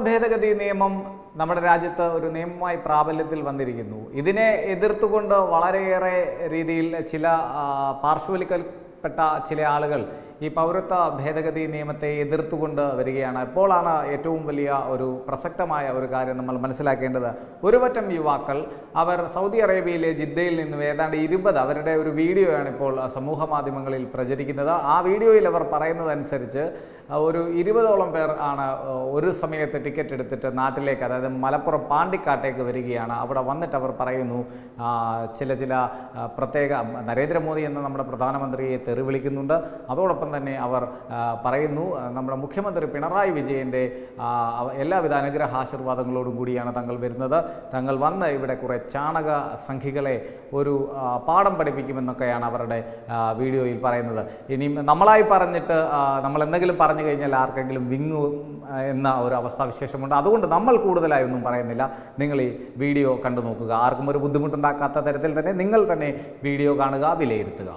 ഭേദഗതി നിയമം നമ്മുടെ രാജ്യത്ത് ഒരു നിയമമായി പ്രാബല്യത്തിൽ വന്നിരിക്കുന്നു ഇതിനെ എതിർത്തുകൊണ്ട് വളരെയേറെ രീതിയിൽ ചില ആ, പാർശ്വവൽക്കപ്പെട്ട ചില ആളുകൾ ഈ പൗരത്വ ഭേദഗതി നിയമത്തെ എതിർത്തുകൊണ്ട് വരികയാണ് ഇപ്പോഴാണ് ഏറ്റവും വലിയ ഒരു പ്രസക്തമായ ഒരു കാര്യം നമ്മൾ മനസ്സിലാക്കേണ്ടത് ഒരുപറ്റം യുവാക്കൾ അവർ സൗദി അറേബ്യയിലെ ജിദ്ദയിൽ നിന്നും ഏതാണ്ട് ഇരുപത് അവരുടെ ഒരു വീഡിയോയാണ് ഇപ്പോൾ സമൂഹ മാധ്യമങ്ങളിൽ പ്രചരിക്കുന്നത് ആ വീഡിയോയിൽ അവർ പറയുന്നതനുസരിച്ച് ഒരു ഇരുപതോളം പേർ ആണ് ഒരു സമയത്ത് ടിക്കറ്റ് എടുത്തിട്ട് നാട്ടിലേക്ക് അതായത് മലപ്പുറം പാണ്ടിക്കാട്ടേക്ക് വരികയാണ് അവിടെ വന്നിട്ട് അവർ പറയുന്നു ആ, ചില ചില ആ, പ്രത്യേക നരേന്ദ്രമോദി എന്ന നമ്മുടെ പ്രധാനമന്ത്രിയെ തെറി വിളിക്കുന്നുണ്ട് അതോടൊപ്പം തന്നെ അവർ ആ, പറയുന്നു ആ, നമ്മുടെ മുഖ്യമന്ത്രി പിണറായി വിജയൻ്റെ ആ, അവ- എല്ലാവിധ അനുഗ്രഹാശീർവാദങ്ങളോടും കൂടിയാണ് തങ്ങൾ വരുന്നത് തങ്ങൾ വന്ന് ഇവിടെ കുറേ ചാണക സംഖികളെ ഒരു ആ, പാഠം പഠിപ്പിക്കുമെന്നൊക്കെയാണ് അവരുടെ ആ, വീഡിയോയിൽ പറയുന്നത് ഇനി നമ്മളായി പറഞ്ഞിട്ട് ആ, നമ്മൾ എന്തെങ്കിലും പറഞ്ഞു കഴിഞ്ഞാൽ ആർക്കെങ്കിലും വിങ്ങു ആ, എന്ന ഒരു അവസ്ഥാവിശേഷമുണ്ട് അതുകൊണ്ട് നമ്മൾ കൂടുതലായി ഒന്നും പറയുന്നില്ല നിങ്ങൾ ഈ വീഡിയോ കണ്ടു നോക്കുക ആർക്കും ഒരു ബുദ്ധിമുട്ടുണ്ടാക്കാത്ത തരത്തിൽ തന്നെ നിങ്ങൾ തന്നെ വീഡിയോ കാണുക വിലയിരുത്തുക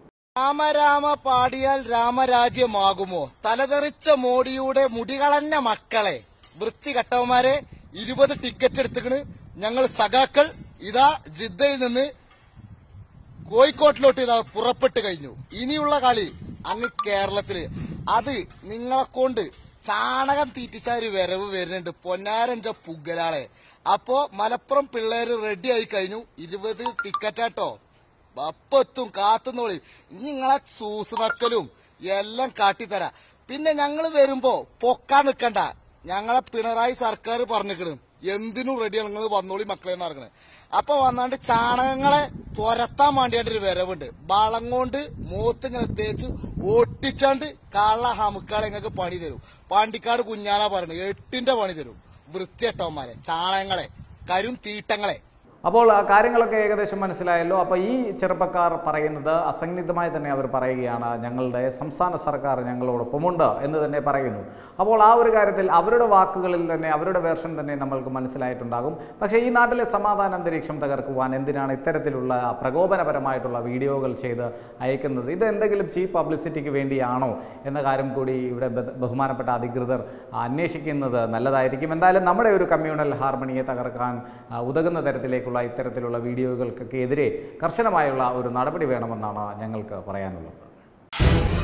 രാമരാമ പാടിയാൽ രാമരാജ്യമാകുമോ തലതെറിച്ച മോഡിയുടെ മുടികളഞ്ഞ മക്കളെ വൃത്തികെട്ടവന്മാരെ ഇരുപത് ടിക്കറ്റ് എടുത്തുക്കണ് ഞങ്ങൾ സഖാക്കൾ ഇതാ ജിദ്ദയിൽ നിന്ന് കോഴിക്കോട്ടിലോട്ട് ഇതാ പുറപ്പെട്ട് കഴിഞ്ഞു ഇനിയുള്ള കളി അങ്ങ് കേരളത്തില് അത് നിങ്ങളെ കൊണ്ട് ചാണകം തീറ്റിച്ച ഒരു വരവ് വരുന്നുണ്ട് പൊന്നാരഞ്ച പുഗലാളെ അപ്പോ മലപ്പുറം പിള്ളേര് റെഡി ആയി കഴിഞ്ഞു ഇരുപത് ടിക്കറ്റാട്ടോ അപ്പെത്തും കാത്തുന്നോളി ഇനി നിങ്ങളെ സൂസ് നക്കലും എല്ലാം കാട്ടിത്തരാ പിന്നെ ഞങ്ങൾ വരുമ്പോ പൊക്കാൻ നിക്കണ്ട ഞങ്ങളെ പിണറായി സർക്കാർ പറഞ്ഞിക്കണ് എന്തിനും റെഡിയാണ് നിങ്ങൾ വന്നോളി മക്കളെ എന്ന് പറഞ്ഞത് അപ്പൊ വന്നാണ്ട് ചാണകങ്ങളെ തുരത്താൻ വേണ്ടിയാണ്ട് ഒരു വരവുണ്ട് വളം കൊണ്ട് മൂത്ത് ഇങ്ങനെ തേച്ച് ഒട്ടിച്ചാണ്ട് കള്ള ഹമുക്കാളെ നിങ്ങൾക്ക് പണി തരും പാണ്ടിക്കാട് കുഞ്ഞാല പറഞ്ഞു എട്ടിന്റെ പണി തരും വൃത്തിയട്ടവന്മാരെ ചാണകങ്ങളെ കരും തീട്ടങ്ങളെ അപ്പോൾ ആ കാര്യങ്ങളൊക്കെ ഏകദേശം മനസ്സിലായല്ലോ അപ്പോൾ ഈ ചെറുപ്പക്കാർ പറയുന്നത് അസന്നിഗ്ധമായി തന്നെ അവർ പറയുകയാണ് ഞങ്ങളുടെ സംസ്ഥാന സർക്കാർ ഞങ്ങളോടൊപ്പമുണ്ട് എന്ന് തന്നെ പറയുന്നു അപ്പോൾ ആ ഒരു കാര്യത്തിൽ അവരുടെ വാക്കുകളിൽ തന്നെ അവരുടെ വേർഷൻ തന്നെ നമ്മൾക്ക് മനസ്സിലായിട്ടുണ്ടാകും പക്ഷേ ഈ നാട്ടിലെ സമാധാന അന്തരീക്ഷം തകർക്കുവാൻ എന്തിനാണ് ഇത്തരത്തിലുള്ള പ്രകോപനപരമായിട്ടുള്ള വീഡിയോകൾ ചെയ്ത് അയക്കുന്നത് ഇത് എന്തെങ്കിലും ചീപ്പ് പബ്ലിസിറ്റിക്ക് വേണ്ടിയാണോ എന്ന കാര്യം കൂടി ഇവിടെ ബഹ- ബഹുമാനപ്പെട്ട അധികൃതർ അന്വേഷിക്കുന്നത് നല്ലതായിരിക്കും എന്തായാലും നമ്മുടെ ഒരു കമ്മ്യൂണൽ ഹാർമണിയെ തകർക്കാൻ ആ, ഉതകുന്ന തരത്തിലേക്കുള്ള ഇത്തരത്തിലുള്ള വീഡിയോകൾക്കൊക്കെ എതിരെ കർശനമായുള്ള ഒരു നടപടി വേണമെന്നാണ് ഞങ്ങൾക്ക് പറയാനുള്ളത്